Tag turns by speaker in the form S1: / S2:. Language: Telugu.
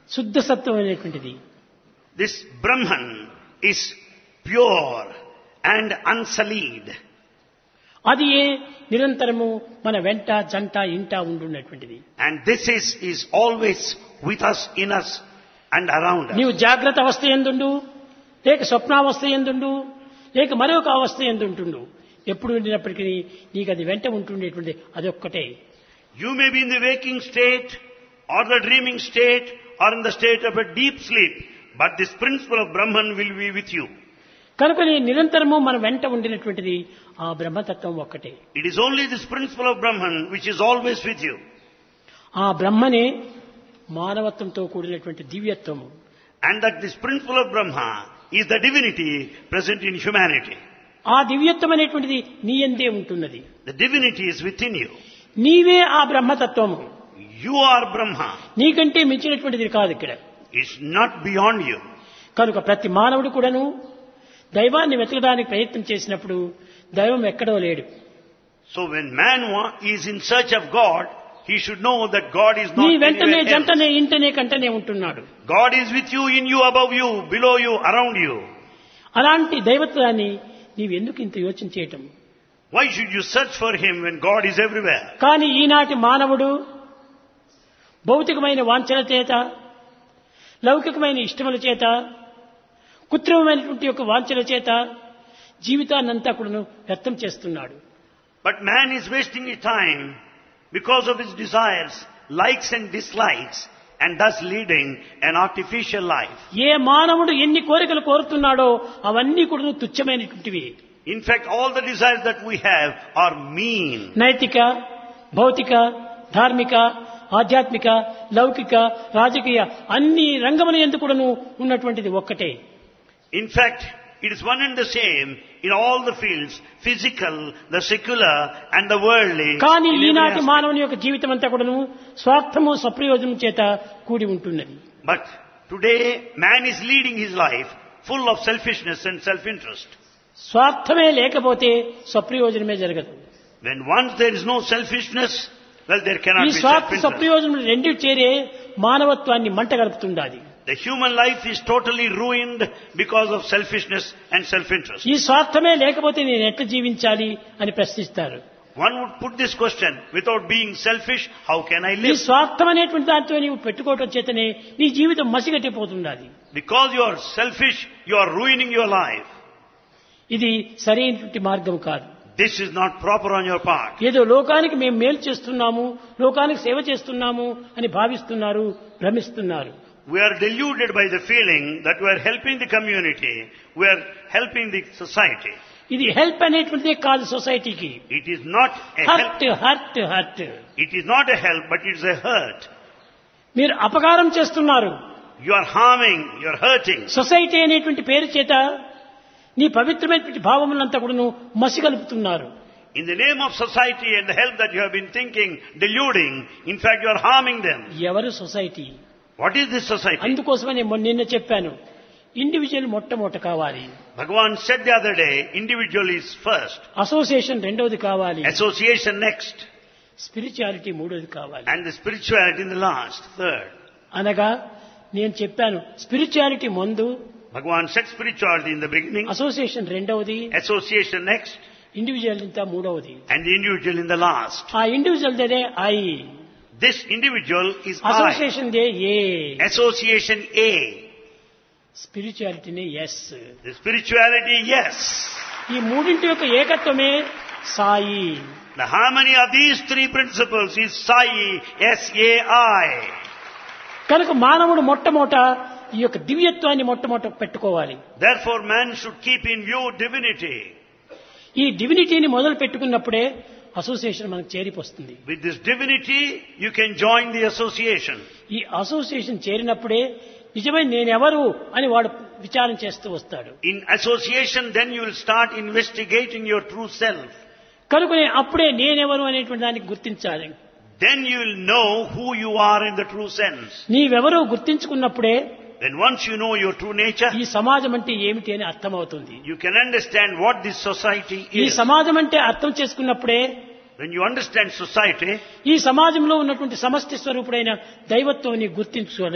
S1: శుద్ధ సత్వం అనేటువంటిది
S2: This Brahman is pure and unsullied.
S1: అది ఏ నిరంతరము మన వెంట జంట ఇంట ఉండున్నటువంటిది
S2: And this is, is always with us, in us, and around us.
S1: నీవు జాగ్రత్త అవస్థ ఎందుండు లేక స్వప్నావస్థ ఎందుండు లేక మరొక అవస్థ ఎందుంటుండు ఎప్పుడు ఉండినప్పటికీ నీకు అది వెంట ఉంటుండేటువంటి అదొక్కటే
S2: You may be in the waking state, or the dreaming state, or in the state of a deep sleep, but this principle of Brahman will be with you.
S1: కనుక నీ నిరంతరము మన వెంట ఉండినటువంటిది ఆ బ్రహ్మతత్వం ఒక్కటే
S2: It is only this principle of Brahman which is always with you.
S1: ఆ బ్రహ్మనే మానవత్వంతో కూడినటువంటి దివ్యత్వము
S2: And that this principle of Brahma is the divinity present in humanity.
S1: ఆ దివ్యత్వం అనేటువంటిది నీ ఎందే ఉంటున్నది
S2: The divinity is within you.
S1: నీవే ఆ బ్రహ్మతత్వము
S2: You are Brahma.
S1: నీకంటే మించినటువంటిది కాదు ఇక్కడ
S2: It's not beyond you.
S1: కనుక ప్రతి మానవుడు కూడాను దైవాన్ని వెతకడానికి ప్రయత్నం చేసినప్పుడు దైవం ఎక్కడో లేడు
S2: So when man wa- is in search of God, he should know that God is
S1: నీ
S2: not
S1: వెంటనే
S2: anywhere else.
S1: జంటనే ఇంటనే కంటనే ఉంటున్నాడు
S2: God is with you, in you, above you, below you, around you.
S1: అలాంటి దైవత్వాన్ని నీవు ఎందుకు ఇంత యోచన చేయటం
S2: Why should you search for him when God is everywhere?
S1: కానీ ఈనాటి మానవుడు భౌతికమైన వాంఛల చేత లౌకికమైన ఇష్టముల చేత కృత్రిమమైనటువంటి యొక్క వాంఛల చేత జీవితాన్నంతా కూడాను వ్యక్తం చేస్తున్నాడు
S2: But man is wasting his time because of his desires, likes and dislikes, and thus leading an artificial life.
S1: ఏ మానవుడు ఎన్ని కోరికలు కోరుతున్నాడో అవన్నీ కూడా తుచ్చమైనటువంటివి
S2: In fact, all the desires that we have are mean.
S1: నైతిక భౌతిక ధార్మిక ఆధ్యాత్మిక లౌకిక రాజకీయ అన్ని రంగముల ఎందుకు కూడాను ఉన్నటువంటిది ఒక్కటే
S2: In fact, it is one and the same in all the fields, physical, the secular, and the worldly.
S1: కానీ
S2: in every
S1: ఈనాటి
S2: aspect.
S1: మానవుని యొక్క జీవితం అంతా కూడాను స్వార్థము సప్రయోజనం చేత కూడి ఉంటున్నది
S2: But today, man is leading his life full of selfishness and self-interest.
S1: స్వార్థమే లేకపోతే స్వప్రయోజనమే జరగదు
S2: When once there is no selfishness, well, there cannot
S1: ఈ
S2: be
S1: స్వార్థ
S2: self-interest.
S1: సప్రయోజనం రెండు చేరే మానవత్వాన్ని మంట గలుపుతుండాలి
S2: The human life is totally ruined because of selfishness and self-interest.
S1: ఈ స్వార్థమే లేకపోతే నేను ఎట్లా జీవించాలి అని ప్రశ్నిస్తారు
S2: One would put this question, without being selfish, how can I
S1: ఈ
S2: live?
S1: స్వార్థం అనేటువంటి దాంతో నీవు పెట్టుకోవటం చేతనే నీ జీవితం మసిగట్టిపోతున్నది
S2: Because you are selfish, you are ruining your life.
S1: ఇది సరైనటువంటి మార్గం కాదు
S2: This is not proper on your part.
S1: ఏదో లోకానికి మేము మేలు చేస్తున్నాము లోకానికి సేవ చేస్తున్నాము అని భావిస్తున్నారు భ్రమిస్తున్నారు
S2: We are deluded by the feeling that we are helping the community, we are helping the society.
S1: ఇది హెల్ప్ అనేటువంటిదే కాదు సొసైటీకి
S2: It is not a help.
S1: Hurt hurt hurt
S2: It is not a help, but it is a hurt.
S1: మీరు అపకారం చేస్తున్నారు
S2: You are harming, you are hurting.
S1: Society అనేటువంటి పేరు చేత నీ పవిత్రమైనటువంటి భావములంతా కూడా మసిగలుపుతున్నారు
S2: In the name of society and the help that you have been thinking, deluding, in fact you are harming them.
S1: ఎవరు society
S2: What is this society?
S1: అందుకోసమే నేను మొన్న- నిన్న చెప్పాను ఇండివిజువల్ మొట్టమొదట కావాలి
S2: Bhagavan said the other day, individual is first,
S1: association రెండవది కావాలి
S2: association next,
S1: స్పిరిచువాలిటీ మూడోది కావాలి
S2: and the spirituality in the last, third.
S1: అనగా నేను చెప్పాను స్పిరిచువాలిటీ ముందు
S2: Bhagavan said spirituality in the beginning,
S1: association రెండవది
S2: association next,
S1: ఇండివిజువల్ ఇంత మూడవది
S2: and the individual in the last.
S1: ఆ ఇండివిజువల్ దేనే I
S2: This individual is I.
S1: Association దే ఏ
S2: Association A.
S1: స్పిరిచువాలిటీనే ఎస్
S2: The spirituality, yes.
S1: ఈ మూడింటి యొక్క ఏకత్వమే Sai
S2: The harmony of these three principles is Sai, S-A-I.
S1: కనుక మానవుడు మొట్టమొదట ఈ యొక్క దివ్యత్వాన్ని మొట్టమొదట పెట్టుకోవాలి
S2: Therefore man should keep in view divinity.
S1: ఈ డివినిటీని మొదలు పెట్టుకున్నప్పుడే అసోసియేషన్ మనకు చేరిపోస్తుంది
S2: With this divinity, you can join the association.
S1: ఈ అసోసియేషన్ చేరినప్పుడే నిజమైన నేనెవరు అని వాడు విచారం చేస్తూ వస్తాడు
S2: In association, then you will start investigating your true self.
S1: కనుకనే అప్పుడే నేనెవరు అనేటువంటి దానికి గుర్తించాలి
S2: Then you will know who you are in the true sense.
S1: నీవెవరో గుర్తించుకున్నప్పుడే
S2: Then once you know your true nature,
S1: ఈ సమాజం అంటే ఏమిటి అని అర్థమవుతుంది
S2: you can understand what this society
S1: ఈ
S2: is.
S1: సమాజం అంటే అర్థం చేసుకున్నప్పుడే
S2: When you understand society,
S1: ఈ సమాజంలో ఉన్నటువంటి సమష్టి స్వరూపుడైన దైవత్వం గుర్తించు